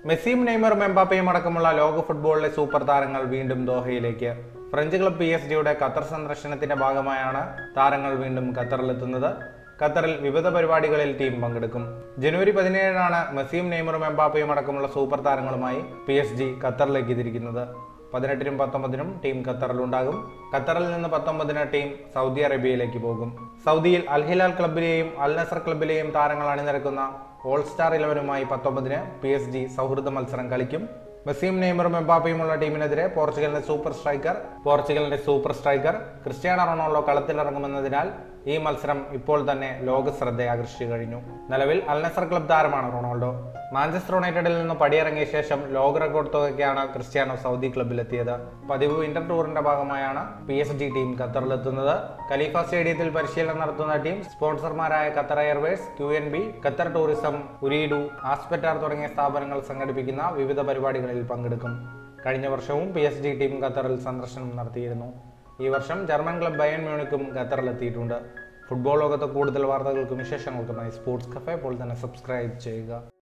മെസ്സിയും നെയ്മറും എംബാപ്പയും അടക്കമുള്ള ലോക ഫുട്ബോളിലെ സൂപ്പർ താരങ്ങൾ വീണ്ടും ദോഹയിലേക്ക് ഫ്രഞ്ച് ക്ലബ് പി എസ് ജിയുടെ ഖത്തർ സന്ദർശനത്തിന്റെ ഭാഗമായാണ് താരങ്ങൾ വീണ്ടും ഖത്തറിലെത്തുന്നത് ഖത്തറിൽ വിവിധ പരിപാടികളിൽ ടീം പങ്കെടുക്കും ജനുവരി പതിനേഴിനാണ് മെസ്സിയും നെയ്മറും എംബാപ്പയും അടക്കമുള്ള സൂപ്പർ താരങ്ങളുമായി പി എസ് ജി ഖത്തറിലേക്ക് തിരിക്കുന്നത് പതിനെട്ടിനും പത്തൊമ്പതിനും ടീം ഖത്തറിലുണ്ടാകും ഖത്തറിൽ നിന്ന് പത്തൊമ്പതിന് ടീം സൗദി അറേബ്യയിലേക്ക് പോകും സൗദിയിൽ അൽഹിലാൽ ക്ലബിലെയും അൽ നസർ ക്ലബിലെയും താരങ്ങൾ അണിനിരക്കുന്ന ഓൾ സ്റ്റാർ ഇലവനുമായി പത്തൊമ്പതിന് പി എസ് ജി സൗഹൃദ മത്സരം കളിക്കും മെസ്സിയും നെയ്മറും എംബാപ്പയുമുള്ള ടീമിനെതിരെ പോർച്ചുഗലിന്റെ സൂപ്പർ സ്ട്രൈക്കർ പോർച്ചുഗലിന്റെ സൂപ്പർ സ്ട്രൈക്കർ ക്രിസ്ത്യാനോ റൊണാൾഡോ കളത്തിലിറങ്ങുമെന്നതിനാൽ ഈ മത്സരം ഇപ്പോൾ തന്നെ ലോക ശ്രദ്ധ ആകർഷിച്ചു കഴിഞ്ഞു നിലവിൽ അൽനസർ ക്ലബ് താരമാണ് റൊണാൾഡോ മാഞ്ചസ്റ്റർ യുണൈറ്റഡിൽ നിന്ന് പടിയിറങ്ങിയ ശേഷം ലോക റെക്കോർഡ് തുകയ്ക്കാണ് ക്രിസ്ത്യാനോ സൗദി ക്ലബിലെത്തിയത് പതിവ് ഇന്റർ ടൂറിന്റെ ഭാഗമായാണ് പി എസ് ജി ടീം ഖത്തറിലെത്തുന്നത് ഖലീഫ സ്റ്റേഡിയത്തിൽ പരിശീലനം നടത്തുന്ന ടീം സ്പോൺസർമാരായ Qatar Airways Q N B Qatar tourism Ooredoo Aspetar തുടങ്ങിയ സ്ഥാപനങ്ങൾ സംഘടിപ്പിക്കുന്ന വിവിധ പരിപാടികളിൽ പങ്കെടുക്കും കഴിഞ്ഞ വർഷവും പി എസ് ജി ടീം ഖത്തറിൽ സന്ദർശനം നടത്തിയിരുന്നു ഈ വർഷം ജർമ്മൻ ക്ലബ് ബയൺ മ്യൂണിക്കും ഖത്തറിലെത്തിയിട്ടുണ്ട് ഫുട്ബോൾ ലോകത്തെ കൂടുതൽ വാർത്തകൾക്കും വിശേഷങ്ങൾക്കുമായി സ്പോർട്സ് കഫേ ഇപ്പോൾ തന്നെ സബ്സ്ക്രൈബ് ചെയ്യുക